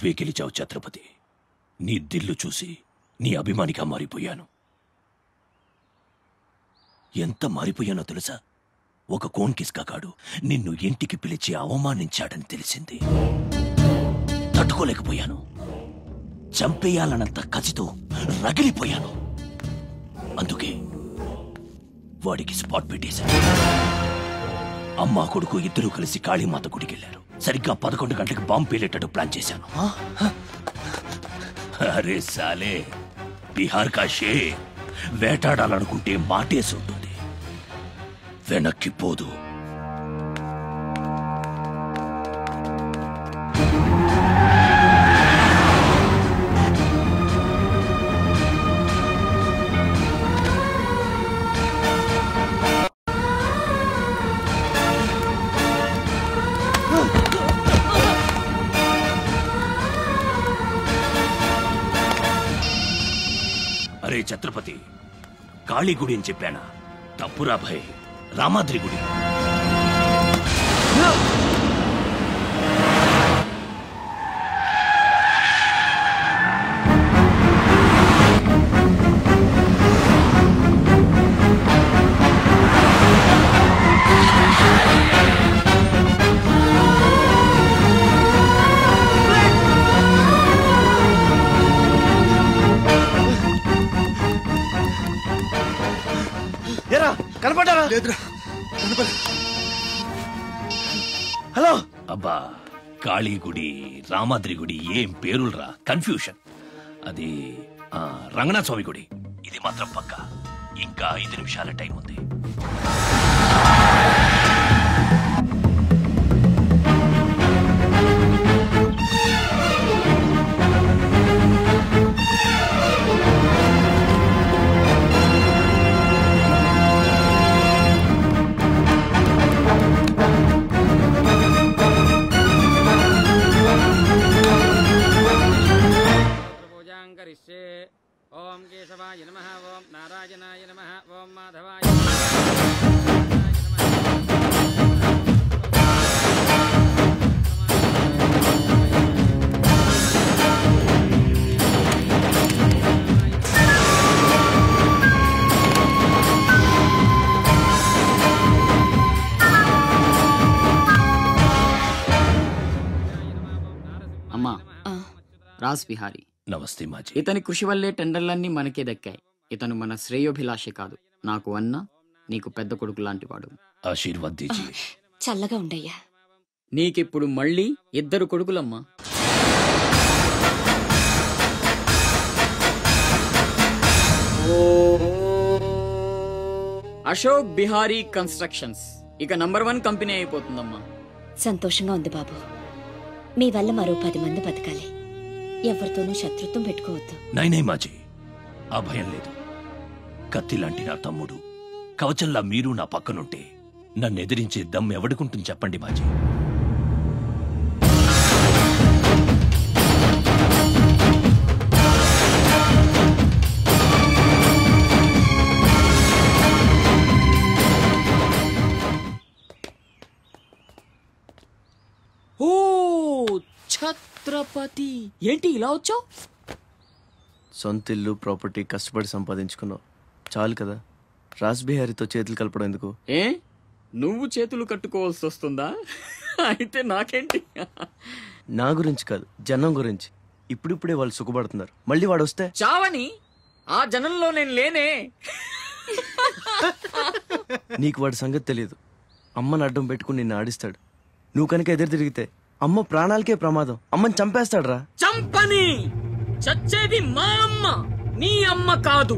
నువ్వే గెలిచావు ఛత్రపతి నీ దిల్లు చూసి నీ అభిమానిగా మారిపోయాను ఎంత మారిపోయానో తెలుసా ఒక కోన్ కిస్కాకాడు నిన్ను ఇంటికి పిలిచి అవమానించాడని తెలిసింది తట్టుకోలేకపోయాను చంపేయాలన్నంత కసితో రగిలిపోయాను అందుకే వాడికి స్పాట్ పెట్టేశాను అమ్మా కొడుకు ఇద్దరూ కలిసి కాళీమాత గుడికెళ్లారు సరిగ్గా పదకొండు గంటలకు బాంబు పేలేటట్టు ప్లాన్ చేశాను అరే సాలే బీహార్ కా షే వేటాడాలనుకుంటే మాటేసి ఉంటుంది వెనక్కి పోదు అరే ఛత్రపతి కాళీ గుడి అని చెప్పానా తప్పురా భయ్ రామాద్రి గుడి ఏరా కనపడ్డారా లేదురా కనపడ హలో అబ్బా కాళీ గుడి రామాద్రి గుడి ఏం పేరులరా కన్ఫ్యూషన్ అది ఆ, రంగనాథ స్వామి గుడి ఇది మాత్రం పక్క ఇంకా ఐదు నిమిషాల టైం ఉంది పూజాం కరిష్యే ఓం కేశవాయ నమ ఓం నారాయణాయ నమ ఓం మాధవాయ అమ్మా రాజ్ బిహారీ నమస్తే మాజీ ఇతని కృషి వల్లే టెండర్లన్నీ మనకే దక్కాయి ఇతను మన శ్రేయోభిలాషే కాదు నాకు అన్న నీకు పెద్ద కొడుకు లాంటివాడు ఆశీర్వాద్ దీజీ చల్లగా ఉండయ్యా నీకిప్పుడు మళ్ళీ ఇద్దరు కొడుకులమ్మా అశోక్ బిహారీ కన్స్ట్రక్షన్స్ ఇక నంబర్ వన్ కంపెనీ అయిపోతుందమ్మా సంతోషంగా ఉంది బాబు మీ వల్ల మరో పది మంది బతకాలి ఎవరితోనూ శత్రుత్వం పెట్టుకోవద్దు నైనై మాజీ ఆ భయం లేదు కత్తి లాంటి నా తమ్ముడు కవచంలా మీరు నా పక్కనుంటే నన్ను ఎదిరించే దమ్ ఎవడుకుంటుంది చెప్పండి మాజీ ఓ ఛత్రపతి ఏంటి ఇలా వచ్చావు సొంత ఇల్లు ప్రాపర్టీ కష్టపడి సంపాదించుకున్నావు చాలు కదా రాజ్ బిహారీతో చేతులు కలపడం ఎందుకు ఏ నువ్వు చేతులు కట్టుకోవాల్సి వస్తుందా అయితే నాకేంటి నా గురించి కాదు జనం గురించి ఇప్పుడిప్పుడే వాళ్ళు సుఖపడుతున్నారు మళ్ళీ వాడు వస్తే చావని ఆ జనంలో నేను లేనే నీకు వాడి సంగతి తెలియదు అమ్మని అడ్డం పెట్టుకుని నిన్ను ఆడిస్తాడు నువ్వు కనుక ఎదురు తిరిగితే అమ్మ ప్రాణాలకే ప్రమాదం అమ్మని చంపేస్తాడు రా చంపని చచ్చేది మా అమ్మ నీ అమ్మ కాదు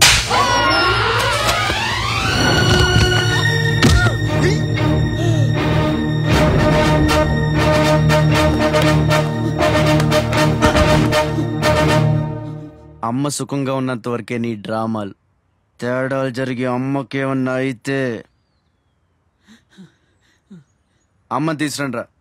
అమ్మ సుఖంగా ఉన్నంత వరకే నీ డ్రామాలు తేడాలు జరిగి అమ్మకేమన్నా అయితే అమ్మని తీసురండి రా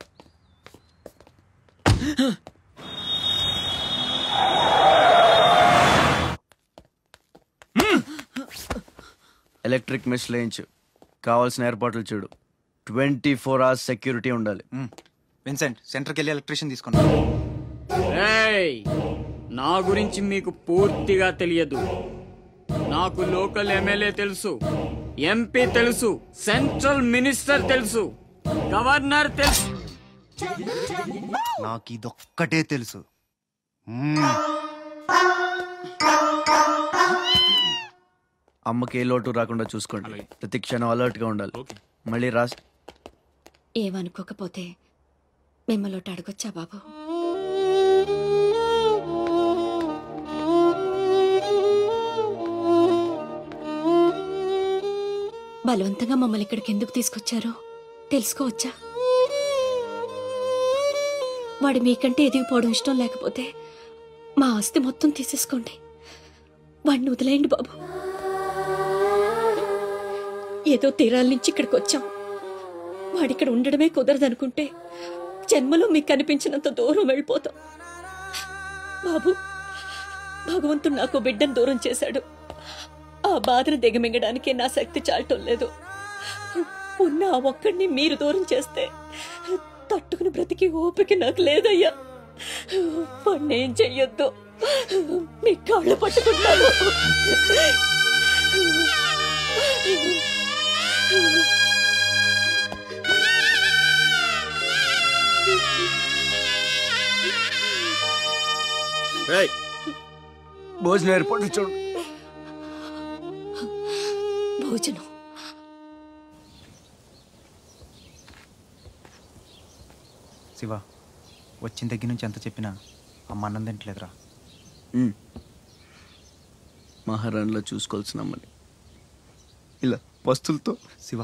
ఎలక్ట్రిక్ మెష్ లేయించు కావాల్సిన ఏర్పాట్లు చూడు ట్వంటీ ఫోర్ అవర్స్ సెక్యూరిటీ ఉండాలి విన్సెంట్ సెంటర్కి వెళ్ళి ఎలక్ట్రీషియన్ తీసుకున్నా ఏయ్ నా గురించి మీకు పూర్తిగా తెలియదు నాకు లోకల్ ఎమ్మెల్యే తెలుసు ఎంపీ తెలుసు సెంట్రల్ మినిస్టర్ తెలుసు గవర్నర్ తెలుసు నాకు ఇదొక్కటే తెలుసు మ్మ్. అమ్మకి ఏ లోటు రాకుండా చూసుకోండి ప్రతి క్షణం అలర్ట్ గా ఉండాలి మళ్ళీ రాస్ ఏమనుకోకపోతే మిమ్మల్ని ఒకటి అడగొచ్చా బాబు బలవంతంగా మమ్మల్ని ఇక్కడికి ఎందుకు తీసుకొచ్చారో తెలుసుకోవచ్చా వాడు మీకంటే ఎదిగిపోవడం ఇష్టం లేకపోతే మా ఆస్తి మొత్తం తీసేసుకోండి వాడిని వదిలేయండి బాబు ఏదో తీరాల నుంచి ఇక్కడికి వచ్చాం వాడిక్కడ ఉండడమే కుదరదనుకుంటే జన్మలో మీకు కనిపించినంత దూరం వెళ్ళిపోతాం బాబు భగవంతుడు నాకు బిడ్డను దూరం చేశాడు ఆ బాధను దిగమింగడానికే నా శక్తి చాలటం లేదు ఉన్న ఆ ఒక్కడిని మీరు దూరం చేస్తే తట్టుకుని బ్రతికి ఓపిక నాకు లేదయ్యా వాడిని ఏం చెయ్యొద్దు మీ కాళ్ళు పట్టుకుంటాను భోజనం ఏర్పాటు చూడండి భోజనం శివ వచ్చిన దగ్గర నుంచి ఎంత చెప్పినా అమ్మ అన్నం తింటలేదురా ఉమ్. మహారాణిలో చూసుకోవాల్సిన అమ్మని ఇలా వస్తువులతో శివ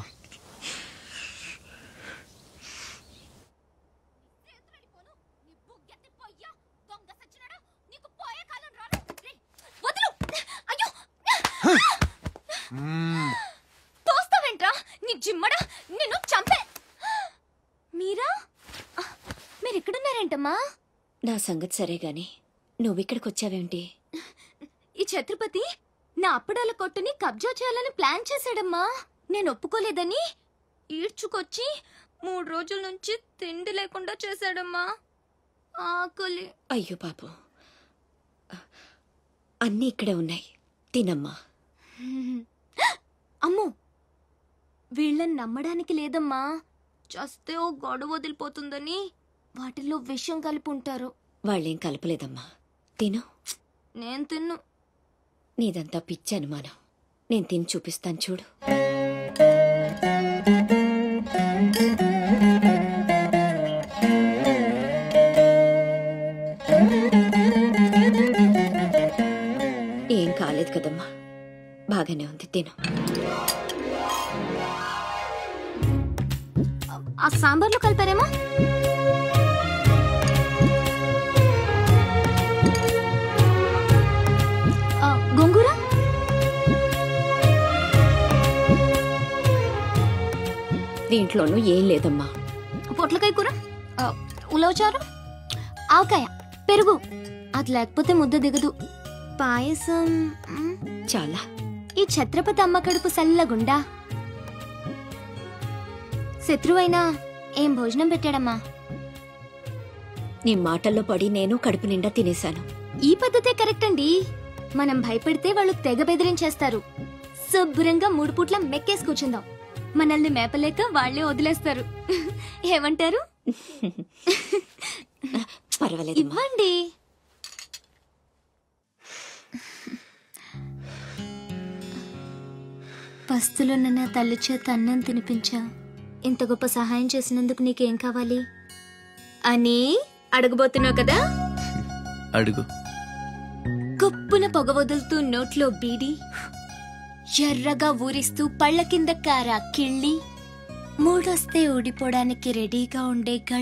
తోస్తావేంట్రా నీ జిమ్మడా నిన్ను చంపే మీరా మీరు ఇక్కడున్నారేంటమ్మా నా సంగతి సరే గాని నువ్విక్కడికి వచ్చావేంటి ఈ ఛత్రపతి నా అప్పడాల కొట్టుని కబ్జా చేయాలని ప్లాన్ చేశాడమ్మా నేను ఒప్పుకోలేదని ఈడ్చుకొచ్చి మూడు రోజుల నుంచి తిండి లేకుండా చేశాడమ్మా ఆకలి అయ్యో పాపు అన్నీ ఇక్కడే ఉన్నాయి తినమ్మా అమ్మో వీళ్ళని నమ్మడానికి లేదమ్మా చస్తే ఓ గొడవ వదిలిపోతుందని వాటిల్లో విషం కలిపి ఉంటారు వాళ్ళేం కలపలేదమ్మా తిను నేను తిన్ను నీదంతా పిచ్చి అనుమానం నేను తిని చూపిస్తాను చూడు ఏం కాలేదు కదమ్మా బాగానే ఉంది తిను ఆ సాంబార్లో కలిపారేమో ఆ, గోంగూర దీంట్లోనూ ఏం లేదమ్మా పొట్లకాయ కూర ఆ, ఉలవచారు ఆవకాయ పెరుగు అది లేకపోతే ముద్ద దిగదు పాయసం మ్, చాలా ఈ ఛత్రపతి అమ్మ కడుపు సల్లగుండా శత్రువైనా ఏం భోజనం పెట్టాడమ్మా నీ మాటల్లో పడి నేను కడుపు నిండా తినేశాను ఈ పద్ధతే కరెక్ట్ అండి మనం భయపెడితే వాళ్ళు తెగ బెదిరించేస్తారు శుభ్రంగా మూడు పూట్ల మెక్కేసి కూర్చుందాం మనల్ని మేపలేక వాళ్ళే వదిలేస్తారు ఏమంటారు పర్వాలేదమ్మా ఇవ్వండి పస్తులున్న నా తల్లి చేత అన్నం తినిపించా ఇంత గొప్ప సహాయం చేసినందుకు నీకేం కావాలి అని అడగబోతున్నావు కదా అడుగు కప్పున పొగ వదులుతూ నోట్లో బీడి ఎర్రగా ఊరిస్తూ పళ్ళ కింద కారా కిళ్ళి మూడొస్తే ఊడిపోవడానికి రెడీగా ఉండే